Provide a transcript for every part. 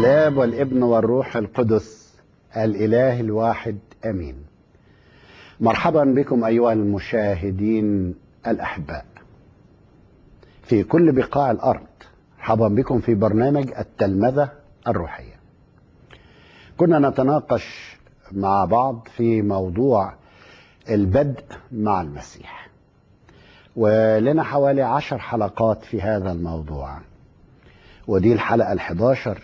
الاب والابن والروح القدس الاله الواحد امين مرحبا بكم ايها المشاهدين الاحباء في كل بقاع الارض مرحبا بكم في برنامج التلمذه الروحيه كنا نتناقش مع بعض في موضوع البدء مع المسيح ولنا حوالي عشر حلقات في هذا الموضوع ودي الحلقة الحداشر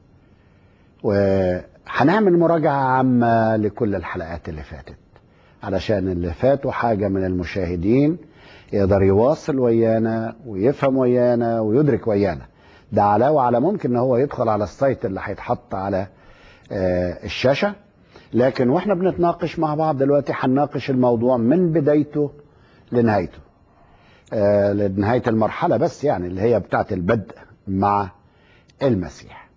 وهنعمل مراجعة عامة لكل الحلقات اللي فاتت علشان اللي فاتوا حاجة من المشاهدين يقدر يواصل ويانا ويفهم ويانا ويدرك ويانا ده علاوة على ممكن ان هو يدخل على السايت اللي هيتحط على الشاشة لكن واحنا بنتناقش مع بعض دلوقتي هنناقش الموضوع من بدايته لنهايته آه لنهاية المرحلة بس يعني اللي هي بتاعت البدء مع المسيح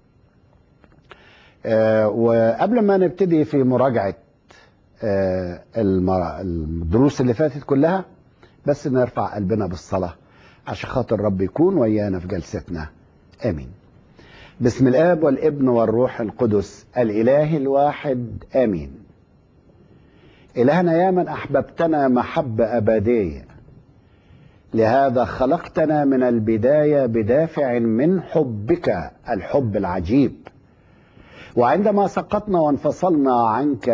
آه وقبل ما نبتدي في مراجعة آه الدروس اللي فاتت كلها بس نرفع قلبنا بالصلاة عشان خاطر رب يكون ويانا في جلستنا آمين بسم الآب والابن والروح القدس الإله الواحد آمين إلهنا يا من أحببتنا محبة أبدية لهذا خلقتنا من البداية بدافع من حبك الحب العجيب وعندما سقطنا وانفصلنا عنك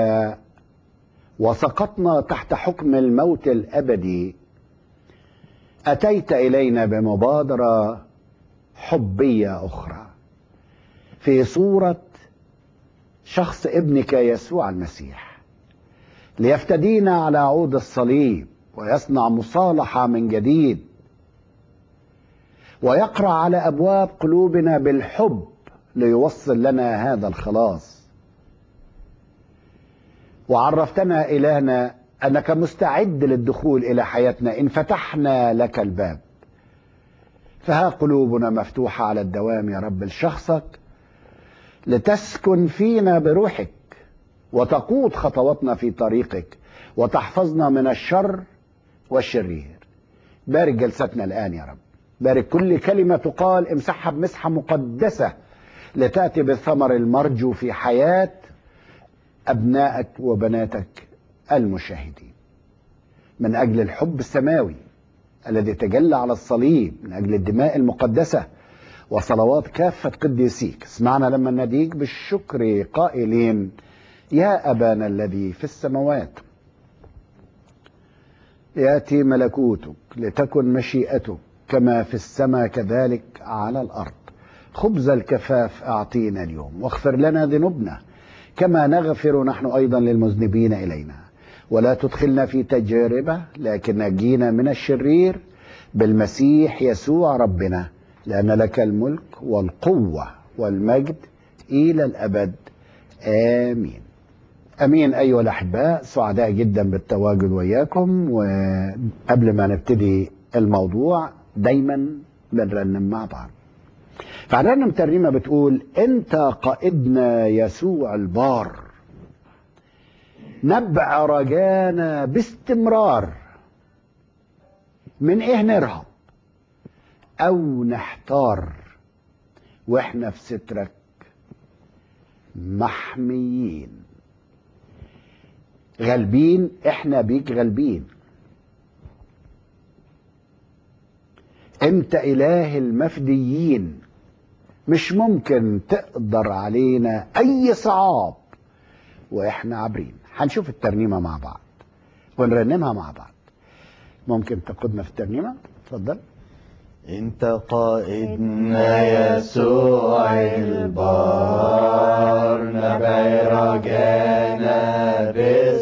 وسقطنا تحت حكم الموت الأبدي أتيت إلينا بمبادرة حبية أخرى في صورة شخص ابنك يسوع المسيح ليفتدينا على عود الصليب ويصنع مصالحة من جديد ويقرع على أبواب قلوبنا بالحب ليوصل لنا هذا الخلاص وعرفتنا إلهنا أنك مستعد للدخول إلى حياتنا إن فتحنا لك الباب فها قلوبنا مفتوحة على الدوام يا رب لشخصك لتسكن فينا بروحك وتقود خطواتنا في طريقك وتحفظنا من الشر والشرير بارك جلستنا الآن يا رب بارك كل كلمة تقال امسحها بمسحة مقدسة لتأتي بالثمر المرجو في حياة أبنائك وبناتك المشاهدين من أجل الحب السماوي الذي تجلى على الصليب من أجل الدماء المقدسة وصلوات كافة قديسيك اسمعنا لما نديك بالشكر قائلين يا أبانا الذي في السماوات يأتي ملكوتك لتكن مشيئتك كما في السماء كذلك على الأرض خبز الكفاف أعطينا اليوم واغفر لنا ذنوبنا كما نغفر نحن أيضا للمذنبين إلينا ولا تدخلنا في تجربة لكن نجينا من الشرير بالمسيح يسوع ربنا لأن لك الملك والقوة والمجد إلى الأبد آمين امين ايها الاحباء سعداء جدا بالتواجد وياكم وقبل ما نبتدي الموضوع دايما بنرنم مع بعض فعندنا ترنيمه بتقول انت قائدنا يسوع البار نبع رجانا باستمرار من ايه نرهب او نحتار واحنا في سترك محميين غالبين احنا بيك غالبين انت اله المفديين مش ممكن تقدر علينا اي صعاب واحنا عابرين هنشوف الترنيمه مع بعض ونرنمها مع بعض ممكن تقودنا في الترنيمه اتفضل انت قائدنا يسوع البار نبع رجانا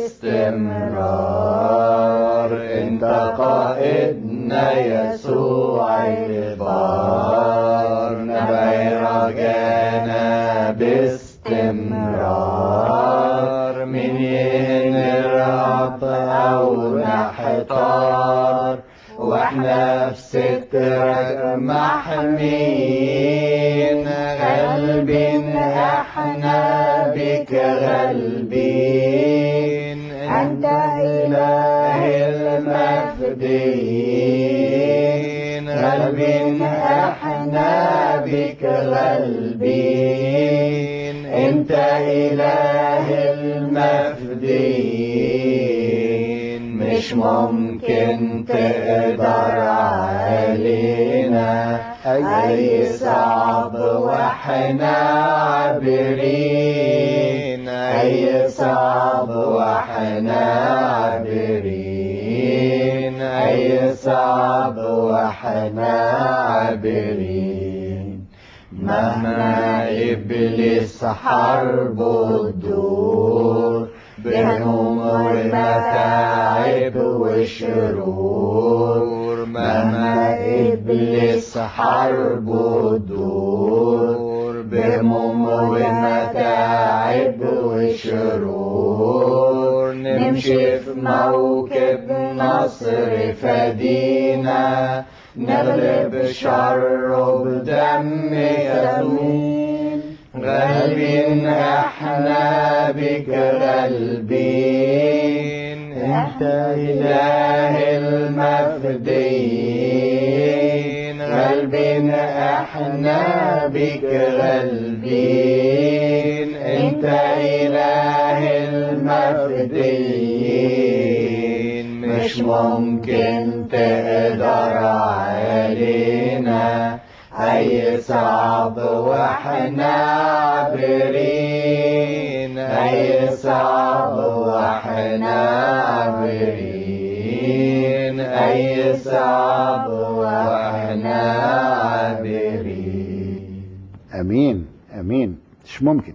باستمرار انت قائدنا يسوع البار نبع رجانا باستمرار من ينرعب او نحتار واحنا في سترك محمين غالبين احنا بك غالبين انت اله المفديين غالبين احنا بك غالبين أنت إله المفديين مش ممكن تقدر علينا أي صعب وإحنا عابرين أي صعب وإحنا عابرين أي صعب وإحنا عابرين مهما إبليس حربه تدور بهموم ومتاعب وشرور مهما إبليس حربه تدور بهموم ومتاعب وشرور نمشي في موكب نصر فدينا نغلب شر بدم يمين غالبين احنا بك غالبين انت اله المفديين غالبين احنا بك غالبين انت اله المفديين مش ممكن تقدر علينا اي صعب واحنا عابرين اي صعب واحنا عابرين اي صعب واحنا عابرين امين امين مش ممكن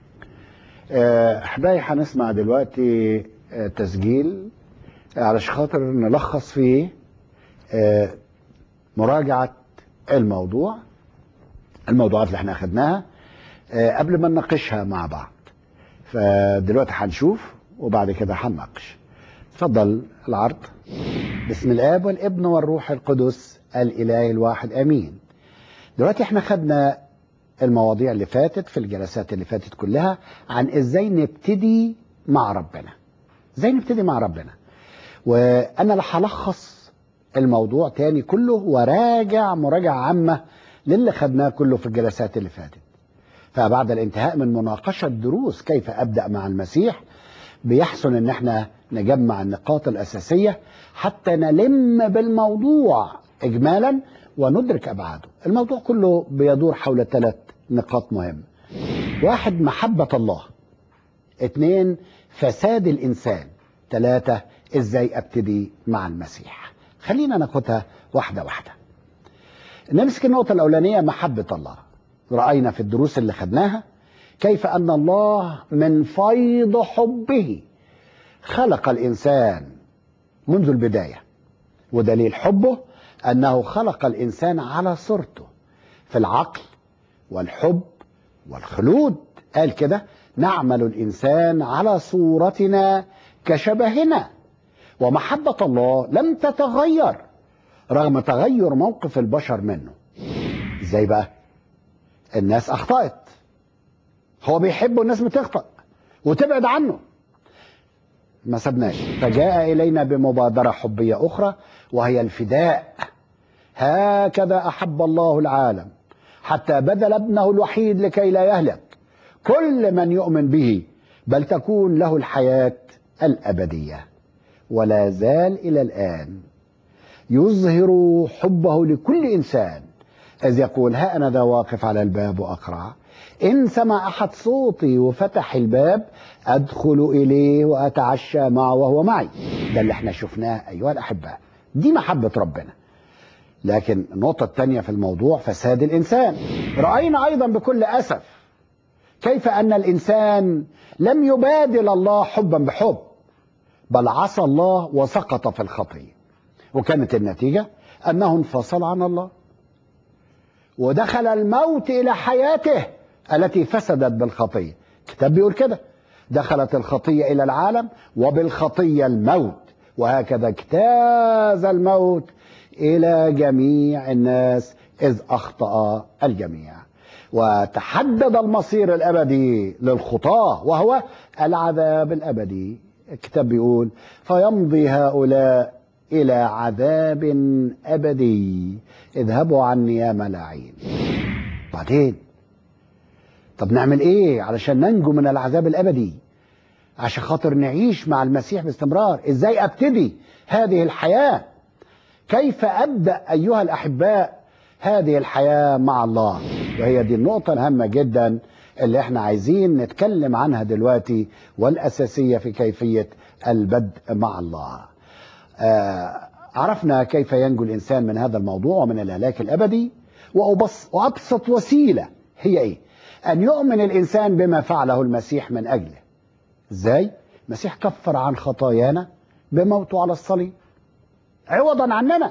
آه، احبائي هنسمع دلوقتي آه، تسجيل علشان خاطر نلخص فيه آه، مراجعة الموضوع الموضوعات اللي احنا اخدناها آه، قبل ما نناقشها مع بعض فدلوقتي هنشوف وبعد كده هنناقش اتفضل العرض بسم الاب والابن والروح القدس الاله الواحد امين دلوقتي احنا خدنا المواضيع اللي فاتت في الجلسات اللي فاتت كلها عن ازاي نبتدي مع ربنا ازاي نبتدي مع ربنا وانا اللي هلخص الموضوع تاني كله وراجع مراجعة عامة للي خدناه كله في الجلسات اللي فاتت فبعد الانتهاء من مناقشة دروس كيف أبدأ مع المسيح بيحسن ان احنا نجمع النقاط الأساسية حتى نلم بالموضوع إجمالا وندرك أبعاده الموضوع كله بيدور حول ثلاث نقاط مهمة واحد محبة الله اثنين فساد الإنسان ثلاثة ازاي ابتدي مع المسيح خلينا ناخدها واحدة واحدة نمسك النقطة الأولانية محبة الله رأينا في الدروس اللي خدناها كيف أن الله من فيض حبه خلق الإنسان منذ البداية ودليل حبه أنه خلق الإنسان على صورته في العقل والحب والخلود قال كده نعمل الإنسان على صورتنا كشبهنا ومحبة الله لم تتغير رغم تغير موقف البشر منه ازاي بقى الناس اخطأت هو بيحب والناس بتخطأ وتبعد عنه ما سبناش فجاء إلينا بمبادرة حبية أخرى وهي الفداء هكذا أحب الله العالم حتى بذل ابنه الوحيد لكي لا يهلك كل من يؤمن به بل تكون له الحياة الأبدية ولا زال إلى الآن يظهر حبه لكل إنسان إذ يقول ها أنا ذا واقف على الباب وأقرع إن سمع أحد صوتي وفتح الباب أدخل إليه وأتعشى معه وهو معي ده اللي احنا شفناه أيها الأحباء دي محبة ربنا لكن النقطة الثانية في الموضوع فساد الإنسان رأينا أيضا بكل أسف كيف أن الإنسان لم يبادل الله حبا بحب بل عصى الله وسقط في الخطية وكانت النتيجة أنه انفصل عن الله ودخل الموت إلى حياته التي فسدت بالخطية الكتاب بيقول كده دخلت الخطية إلى العالم وبالخطية الموت وهكذا اجتاز الموت إلى جميع الناس إذ أخطأ الجميع وتحدد المصير الأبدي للخطاة وهو العذاب الأبدي الكتاب بيقول فيمضي هؤلاء إلى عذاب أبدي اذهبوا عني يا ملاعين بعدين طب نعمل ايه علشان ننجو من العذاب الابدي عشان خاطر نعيش مع المسيح باستمرار ازاي ابتدي هذه الحياه كيف ابدا ايها الاحباء هذه الحياه مع الله وهي دي النقطه الهامه جدا اللي احنا عايزين نتكلم عنها دلوقتي والاساسيه في كيفيه البدء مع الله آه عرفنا كيف ينجو الانسان من هذا الموضوع ومن الهلاك الابدي وأبص وابسط وسيله هي ايه ان يؤمن الانسان بما فعله المسيح من اجله ازاي المسيح كفر عن خطايانا بموته على الصليب عوضا عننا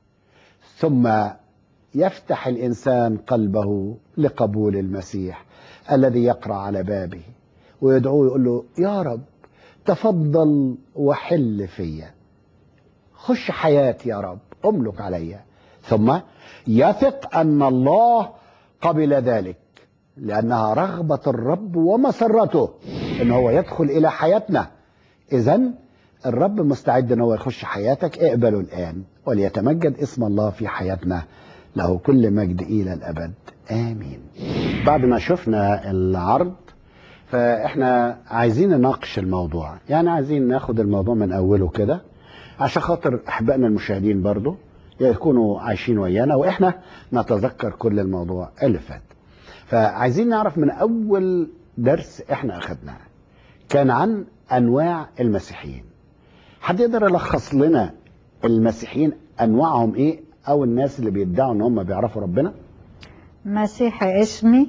ثم يفتح الانسان قلبه لقبول المسيح الذي يقرا على بابه ويدعوه يقول له يا رب تفضل وحل فيا خش حياتي يا رب املك عليا ثم يثق ان الله قبل ذلك لانها رغبه الرب ومسرته ان هو يدخل الى حياتنا اذا الرب مستعد ان هو يخش حياتك اقبله الان وليتمجد اسم الله في حياتنا له كل مجد الى الابد امين بعد ما شفنا العرض فاحنا عايزين نناقش الموضوع يعني عايزين ناخد الموضوع من اوله كده عشان خاطر احبائنا المشاهدين برضو يكونوا عايشين ويانا واحنا نتذكر كل الموضوع اللي فات فعايزين نعرف من اول درس احنا اخدناه كان عن انواع المسيحيين حد يقدر يلخص لنا المسيحيين انواعهم ايه او الناس اللي بيدعوا ان هم بيعرفوا ربنا مسيحي اسمي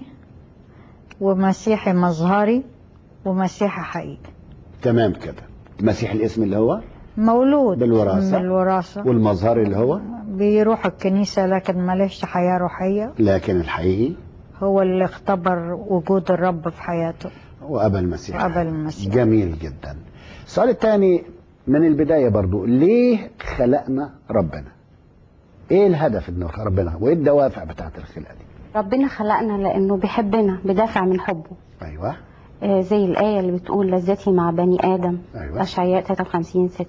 ومسيحي مظهري ومسيحي حقيقي تمام كده مسيح الاسم اللي هو مولود بالوراثة. من الوراثة والمظهر اللي هو بيروح الكنيسة لكن مالهش حياة روحية لكن الحقيقي هو اللي اختبر وجود الرب في حياته وابا المسيح وأبا المسيح. جميل جدا السؤال الثاني من البدايه برضو ليه خلقنا ربنا ايه الهدف انه ربنا وايه الدوافع بتاعت الخلقه دي ربنا خلقنا لانه بيحبنا بدافع من حبه ايوه آه، زي الآية اللي بتقول لذتي مع بني آدم أيوة. أشعياء 53 6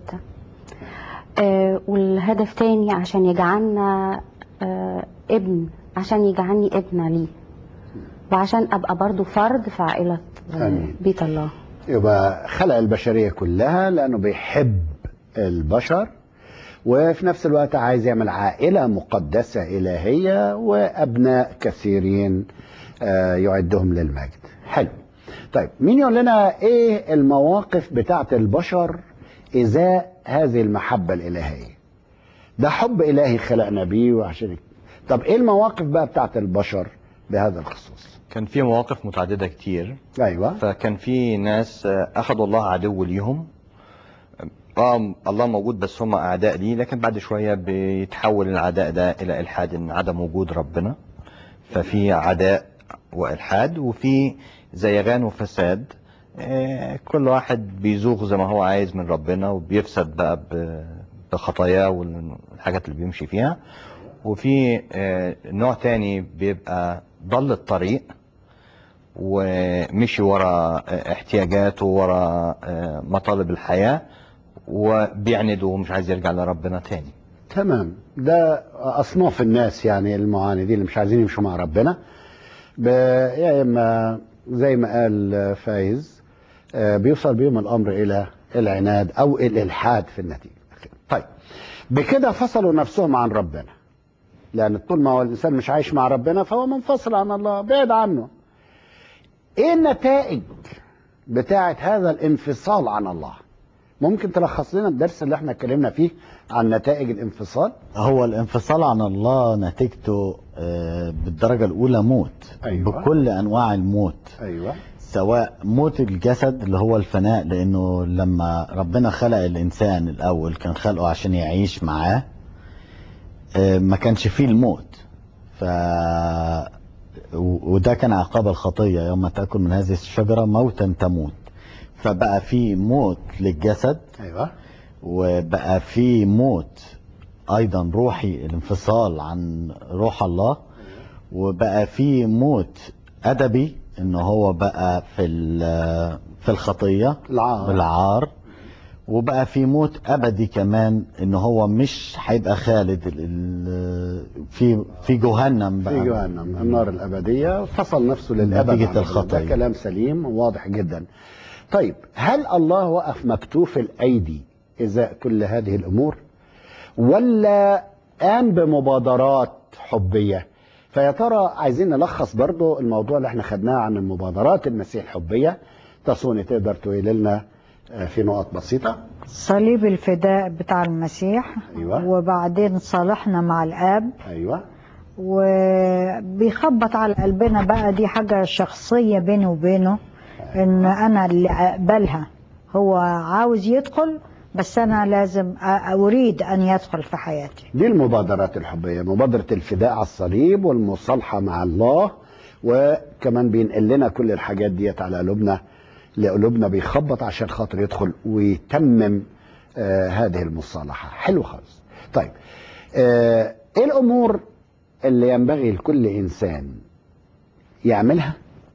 آه، والهدف تاني عشان يجعلنا آه، ابن عشان يجعلني ابنة ليه وعشان أبقى برضو فرد في عائلة آه، آمين. بيت الله يبقى خلق البشريه كلها لانه بيحب البشر وفي نفس الوقت عايز يعمل عائله مقدسه الهيه وابناء كثيرين آه، يعدهم للمجد حلو طيب مين يقول لنا ايه المواقف بتاعت البشر ازاء هذه المحبه الالهيه ده حب الهي خلقنا بيه وعشان طب ايه المواقف بقى بتاعت البشر بهذا الخصوص كان في مواقف متعددة كتير ايوه فكان في ناس آه، أخذوا الله عدو ليهم اه الله موجود بس هم أعداء ليه لكن بعد شوية بيتحول العداء ده إلى إلحاد إن عدم وجود ربنا ففي عداء وإلحاد وفي زيغان وفساد آه، كل واحد بيزوغ زي ما هو عايز من ربنا وبيفسد بقى ب- بخطاياه والحاجات اللي بيمشي فيها وفي آه، نوع تاني بيبقى ضل الطريق ومشي ورا آه، احتياجاته ورا آه، مطالب الحياة وبيعند ومش عايز يرجع لربنا تاني تمام ده اصناف الناس يعني المعاندين اللي مش عايزين يمشوا مع ربنا ب- يا اما زي ما قال فايز آه، بيوصل بيهم الامر الى العناد او الالحاد في النتيجه طيب بكده فصلوا نفسهم عن ربنا لان طول ما هو الانسان مش عايش مع ربنا فهو منفصل عن الله بعيد عنه ايه النتائج بتاعه هذا الانفصال عن الله ممكن تلخص لنا الدرس اللي احنا اتكلمنا فيه عن نتائج الانفصال هو الانفصال عن الله نتيجته آه، بالدرجة الأولى موت أيوة. بكل أنواع الموت ايوه سواء موت الجسد اللي هو الفناء لأنه لما ربنا خلق الإنسان الأول كان خلقه عشان يعيش معاه آه، ما كانش فيه الموت ف و- وده كان عقاب الخطية يوم تأكل من هذه الشجرة موتا تموت فبقى في موت للجسد ايوه وبقى في موت ايضا روحي الانفصال عن روح الله وبقى في موت ادبي ان هو بقى في ال- في الخطيه العار. بالعار وبقى في موت ابدي كمان ان هو مش هيبقى خالد ال- ال- في في جهنم بقى في جهنم النار الأبدية فصل نفسه للأبد نتيجة عن ربنا. الخطية. ده كلام سليم وواضح جدا طيب هل الله وقف مكتوف الأيدي إزاء كل هذه الأمور ولا قام بمبادرات حبية فيا ترى عايزين نلخص برضو الموضوع اللي احنا خدناه عن المبادرات المسيح الحبية تصوني تقدر تقول لنا آه، في نقط بسيطة صليب الفداء بتاع المسيح أيوة. وبعدين صالحنا مع الاب أيوة وبيخبط على قلبنا بقى دي حاجة شخصية بيني وبينه ان انا اللي اقبلها هو عاوز يدخل بس انا لازم أ- اريد ان يدخل في حياتي دي المبادرات الحبية مبادرة الفداء على الصليب والمصالحة مع الله وكمان بينقل لنا كل الحاجات ديت على قلوبنا لقلوبنا بيخبط عشان خاطر يدخل ويتمم آه هذه المصالحة حلو خالص طيب آه ايه الامور اللي ينبغي لكل انسان يعملها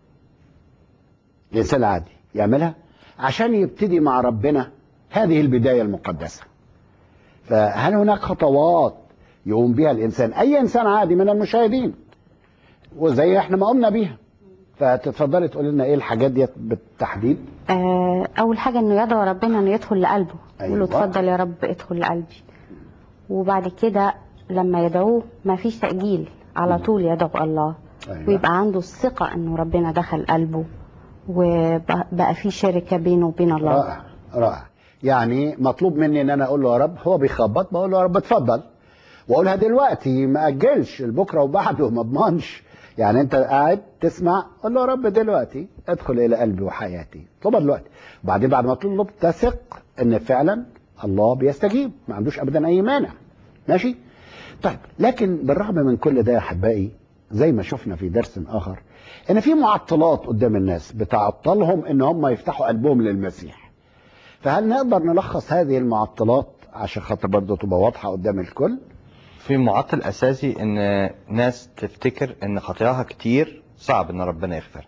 الانسان العادي يعملها عشان يبتدي مع ربنا هذه البداية المقدسة فهل هناك خطوات يقوم بها الانسان اي انسان عادي من المشاهدين وزي احنا ما قمنا بيها فتتفضلي تقول لنا ايه الحاجات ديت بالتحديد آه، اول حاجه انه يدعو ربنا انه يدخل لقلبه يقول له أيوة. اتفضل يا رب ادخل لقلبي وبعد كده لما يدعوه ما فيش تاجيل على طول يدعو الله أيوة. ويبقى عنده الثقه انه ربنا دخل قلبه وبقى في شركه بينه وبين الله رائع رائع يعني مطلوب مني ان انا اقول له يا رب هو بيخبط بقول له يا رب اتفضل واقولها دلوقتي ما اجلش لبكره وبعده ما اضمنش يعني انت قاعد تسمع قول له يا رب دلوقتي ادخل الى قلبي وحياتي اطلبها دلوقتي وبعدين بعد ما تطلب تثق ان فعلا الله بيستجيب ما عندوش ابدا اي مانع ماشي طيب لكن بالرغم من كل ده يا احبائي زي ما شفنا في درس اخر ان في معطلات قدام الناس بتعطلهم ان هم يفتحوا قلبهم للمسيح فهل نقدر نلخص هذه المعطلات عشان خاطر برضه تبقى واضحه قدام الكل في معطل اساسي ان ناس تفتكر ان خطاياها كتير صعب ان ربنا يغفر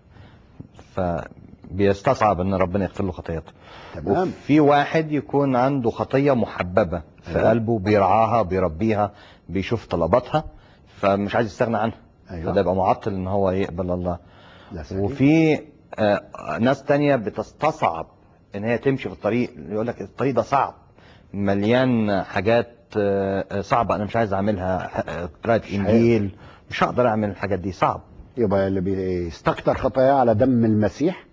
فبيستصعب ان ربنا يغفر له خطياته تمام وفي واحد يكون عنده خطية محببة في أيوة. قلبه بيرعاها بيربيها بيشوف طلباتها فمش عايز يستغنى عنها أيوة. فده يبقى معطل ان هو يقبل الله لا صحيح. وفي آه، ناس تانية بتستصعب ان هي تمشي في الطريق يقول لك الطريق ده صعب مليان حاجات آه، آه، صعبة انا مش عايز اعملها آه، قراءة انجيل مش هقدر اعمل الحاجات دي صعب يبقى اللي بيستكتر خطاياه على دم المسيح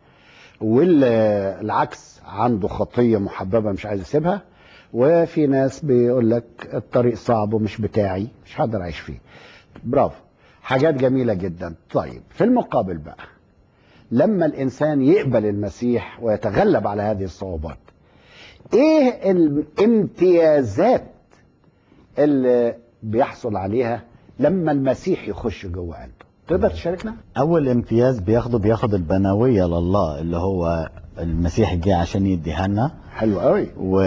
والعكس عنده خطيه محببه مش عايز يسيبها وفي ناس بيقول لك الطريق صعب ومش بتاعي مش هقدر اعيش فيه برافو حاجات جميله جدا طيب في المقابل بقى لما الانسان يقبل المسيح ويتغلب على هذه الصعوبات ايه الامتيازات اللي بيحصل عليها لما المسيح يخش جوه قلبه تقدر تشاركنا اول امتياز بياخده بياخد البنويه لله اللي هو المسيح جه عشان يديها لنا حلو قوي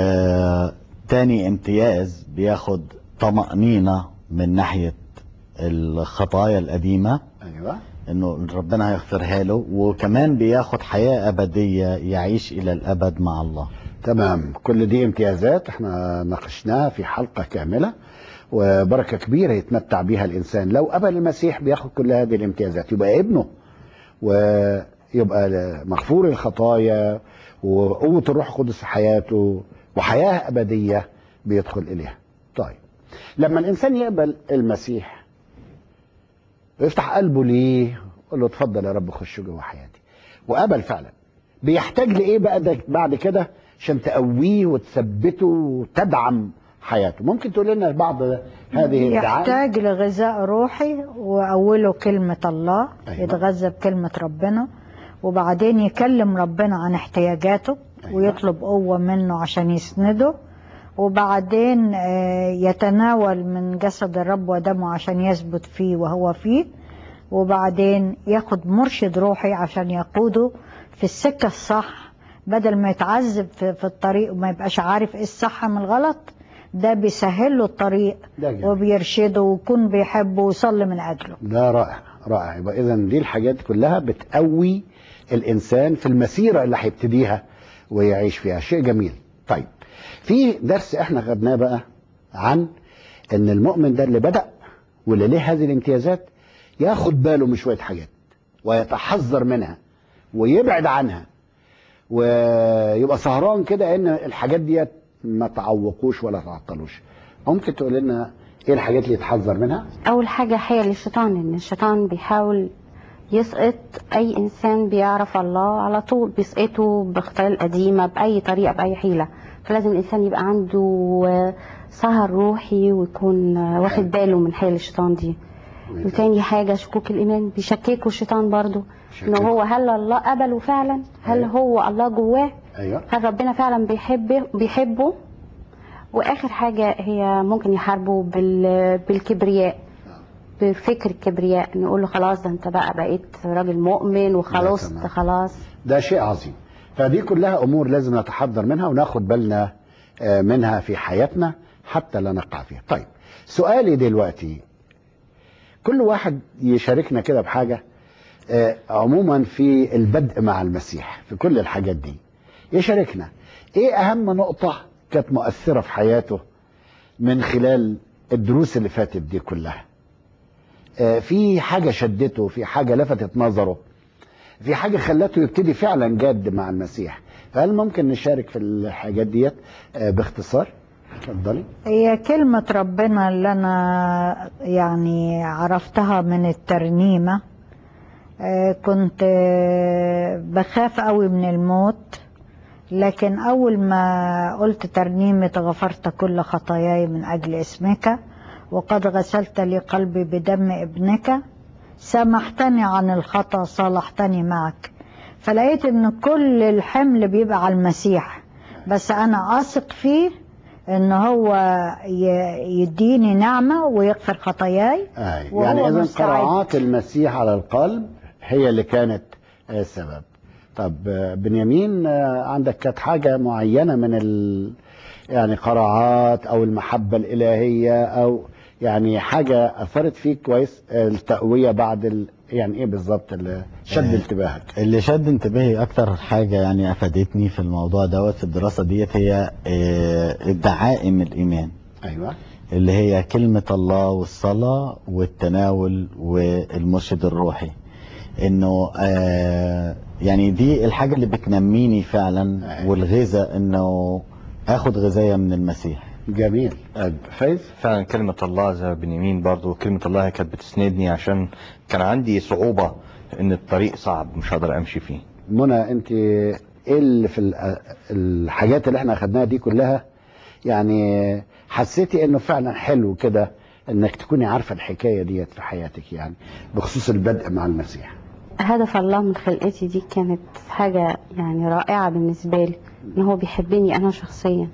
وتاني امتياز بياخد طمأنينة من ناحية الخطايا القديمة ايوه انه ربنا هيغفرها له وكمان بياخد حياة ابدية يعيش الى الابد مع الله تمام كل دي امتيازات احنا ناقشناها في حلقة كاملة وبركة كبيرة يتمتع بها الإنسان لو قبل المسيح بياخد كل هذه الامتيازات يبقى ابنه ويبقى مغفور الخطايا وقوة الروح القدس في حياته وحياة أبدية بيدخل إليها طيب لما الإنسان يقبل المسيح ويفتح قلبه ليه يقول له اتفضل يا رب خش جوه حياتي وقبل فعلا بيحتاج لايه بقى ده بعد كده عشان تقويه وتثبته وتدعم حياته ممكن تقول لنا بعض هذه الدعائم يحتاج لغذاء روحي وأوله كلمة الله أيوة. يتغذى بكلمة ربنا وبعدين يكلم ربنا عن احتياجاته أيوة. ويطلب قوة منه عشان يسنده وبعدين آه، يتناول من جسد الرب ودمه عشان يثبت فيه وهو فيه وبعدين ياخد مرشد روحي عشان يقوده في السكة الصح بدل ما يتعذب في, في الطريق وما يبقاش عارف ايه الصح من الغلط ده بيسهل له الطريق ده جميل. وبيرشده ويكون بيحبه ويصلي من اجله ده رائع رائع يبقى اذا دي الحاجات كلها بتقوي الانسان في المسيره اللي هيبتديها ويعيش فيها شيء جميل طيب في درس احنا خدناه بقى عن ان المؤمن ده اللي بدأ واللي ليه هذه الامتيازات ياخد باله من شوية حاجات ويتحذر منها ويبعد عنها ويبقى سهران كده ان الحاجات ديت ما تعوقوش ولا تعطلوش ممكن تقول لنا ايه الحاجات اللي يتحذر منها اول حاجه حيل الشيطان ان الشيطان بيحاول يسقط اي انسان بيعرف الله على طول بيسقطه باختيار قديمه باي طريقه باي حيله فلازم الانسان يبقى عنده آه، سهر روحي ويكون آه، واخد باله من حيل الشيطان دي وتاني حاجة شكوك الإيمان بيشككوا الشيطان برضو إن شكك. هو هل الله قبله فعلا هل أيوة. هو الله جواه ايوه هل ربنا فعلا بيحبه بيحبه واخر حاجه هي ممكن يحاربوا بال... بالكبرياء بفكر الكبرياء نقول له خلاص ده انت بقى بقيت راجل مؤمن وخلاص تمام. خلاص ده شيء عظيم فدي كلها امور لازم نتحضر منها وناخد بالنا آه، منها في حياتنا حتى لا نقع فيها طيب سؤالي دلوقتي كل واحد يشاركنا كده بحاجة آه، عموما في البدء مع المسيح في كل الحاجات دي يشاركنا ايه اهم نقطة كانت مؤثرة في حياته من خلال الدروس اللي فاتت دي كلها آه، في حاجة شدته في حاجة لفتت نظره في حاجة خلته يبتدي فعلا جاد مع المسيح فهل ممكن نشارك في الحاجات ديت آه، باختصار اتفضلي هي كلمة ربنا اللي أنا يعني عرفتها من الترنيمة آه، كنت آه، بخاف قوي من الموت لكن أول ما قلت ترنيمة غفرت كل خطاياي من أجل اسمك وقد غسلت لي قلبي بدم ابنك سامحتني عن الخطأ صالحتني معك فلقيت ان كل الحمل بيبقى على المسيح بس انا اثق فيه ان هو ي- يديني نعمة ويغفر خطاياي آه. وهو يعني اذا مستعد. قراءات المسيح على القلب هي اللي كانت آه، السبب طب آه، بنيامين آه، عندك كانت حاجة معينة من ال... يعني قراءات او المحبة الالهية او يعني حاجة اثرت فيك كويس آه، التقوية بعد ال... يعني ايه بالظبط اللي شد آه. انتباهك اللي شد انتباهي اكتر حاجه يعني افادتني في الموضوع دوت في الدراسه ديت هي آه، دعائم الايمان ايوه اللي هي كلمه الله والصلاه والتناول والمرشد الروحي انه آه يعني دي الحاجه اللي بتنميني فعلا أيوة. والغذاء انه اخد غذايه من المسيح جميل آه، فايز فعلا كلمة الله زي بنيامين برضو كلمة الله كانت بتسندني عشان كان عندي صعوبة ان الطريق صعب مش هقدر امشي فيه منى انت ايه اللي في ال- الحاجات اللي احنا اخدناها دي كلها يعني حسيتي انه فعلا حلو كده انك تكوني عارفه الحكايه ديت في حياتك يعني بخصوص البدء مع المسيح هدف الله من خلقتي دي كانت حاجة يعني رائعة بالنسبة لي ان هو بيحبني انا شخصيا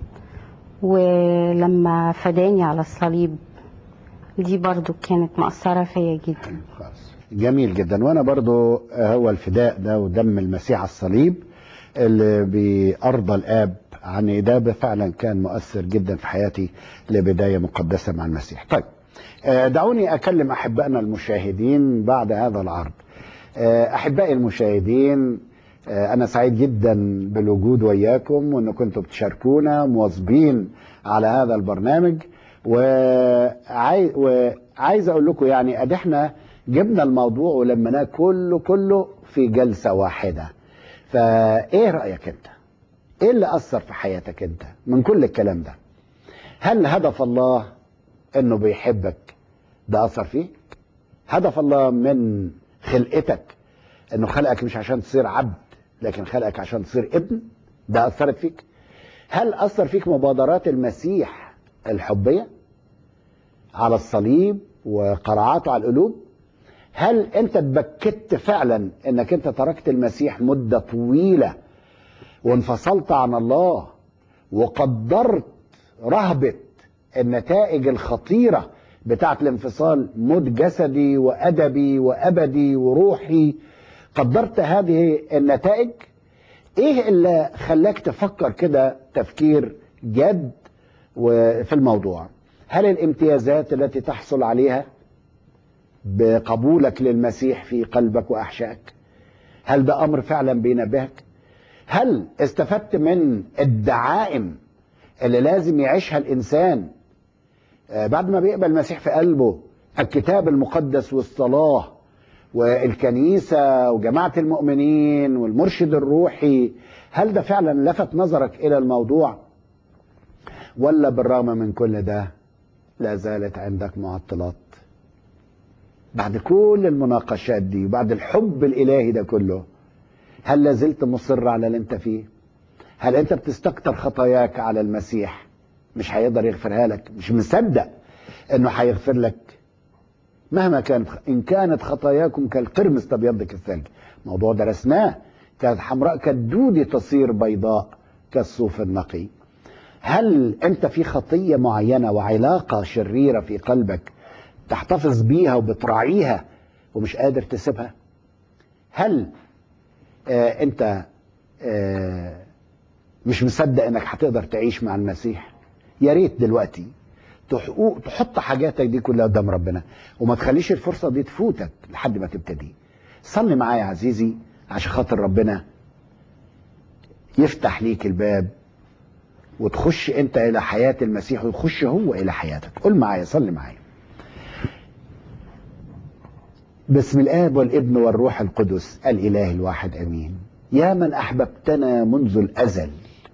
ولما فداني على الصليب دي برضو كانت مأثرة فيا جدا خالص جميل جدا وانا برضو هو الفداء ده ودم المسيح على الصليب اللي بيرضى الاب عني ده فعلا كان مؤثر جدا في حياتي لبدايه مقدسه مع المسيح طيب آه، دعوني اكلم احبائنا المشاهدين بعد هذا العرض آه، احبائي المشاهدين آه، انا سعيد جدا بالوجود وياكم وان كنتم بتشاركونا مواظبين على هذا البرنامج وعايز وعايز اقول لكم يعني ادي احنا جبنا الموضوع ولمناه كله كله في جلسه واحده فايه رايك انت ايه اللي اثر في حياتك انت من كل الكلام ده هل هدف الله انه بيحبك ده اثر فيك هدف الله من خلقتك انه خلقك مش عشان تصير عبد لكن خلقك عشان تصير ابن ده اثرت فيك هل اثر فيك مبادرات المسيح الحبيه على الصليب وقرعاته على القلوب هل انت اتبكت فعلا انك انت تركت المسيح مده طويله وانفصلت عن الله وقدرت رهبه النتائج الخطيره بتاعه الانفصال موت جسدي وادبي وابدي وروحي قدرت هذه النتائج ايه اللي خلاك تفكر كده تفكير جد وفي الموضوع هل الامتيازات التي تحصل عليها بقبولك للمسيح في قلبك واحشائك هل ده امر فعلا بينبهك هل استفدت من الدعائم اللي لازم يعيشها الإنسان آه، بعد ما بيقبل المسيح في قلبه الكتاب المقدس والصلاة والكنيسة وجماعة المؤمنين والمرشد الروحي هل ده فعلا لفت نظرك إلى الموضوع ولا بالرغم من كل ده لا زالت عندك معطلات بعد كل المناقشات دي وبعد الحب الإلهي ده كله هل لا زلت مصر على اللي انت فيه هل انت بتستكتر خطاياك على المسيح مش هيقدر يغفرها لك مش مصدق انه هيغفر لك مهما كانت ان كانت خطاياكم كالقرمز تبيض كالثلج موضوع درسناه كانت حمراء كالدود تصير بيضاء كالصوف النقي هل انت في خطيه معينه وعلاقه شريره في قلبك تحتفظ بيها وبتراعيها ومش قادر تسيبها هل آه انت آه مش مصدق انك هتقدر تعيش مع المسيح يا ريت دلوقتي تحقوق تحط حاجاتك دي كلها قدام ربنا وما تخليش الفرصه دي تفوتك لحد ما تبتدي صلي معايا يا عزيزي عشان خاطر ربنا يفتح ليك الباب وتخش انت الى حياه المسيح ويخش هو الى حياتك قول معايا صلي معايا باسم الاب والابن والروح القدس الاله الواحد امين يا من احببتنا منذ الازل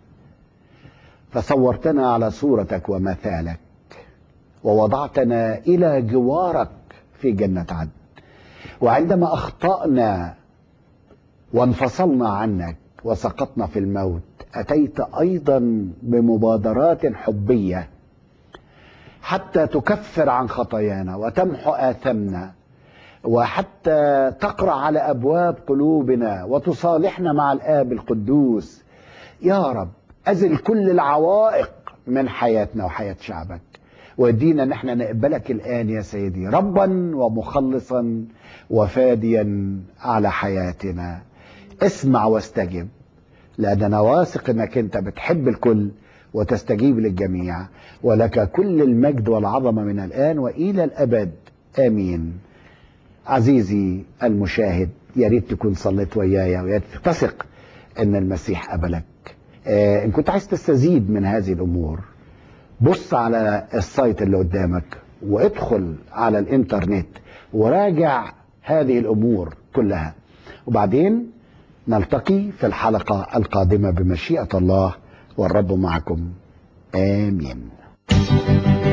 فصورتنا على صورتك ومثالك ووضعتنا الى جوارك في جنه عدن وعندما اخطانا وانفصلنا عنك وسقطنا في الموت اتيت ايضا بمبادرات حبيه حتى تكفر عن خطايانا وتمحو اثامنا وحتى تقرا على ابواب قلوبنا وتصالحنا مع الاب القدوس يا رب ازل كل العوائق من حياتنا وحياه شعبك وادينا ان احنا نقبلك الان يا سيدي ربا ومخلصا وفاديا على حياتنا اسمع واستجب لاننا واثق انك انت بتحب الكل وتستجيب للجميع ولك كل المجد والعظمه من الان والى الابد امين عزيزي المشاهد يا ريت تكون صليت ويايا ويا ريت تثق ان المسيح قبلك آه ان كنت عايز تستزيد من هذه الامور بص على السايت اللي قدامك وادخل على الانترنت وراجع هذه الامور كلها وبعدين نلتقي في الحلقه القادمه بمشيئه الله والرب معكم امين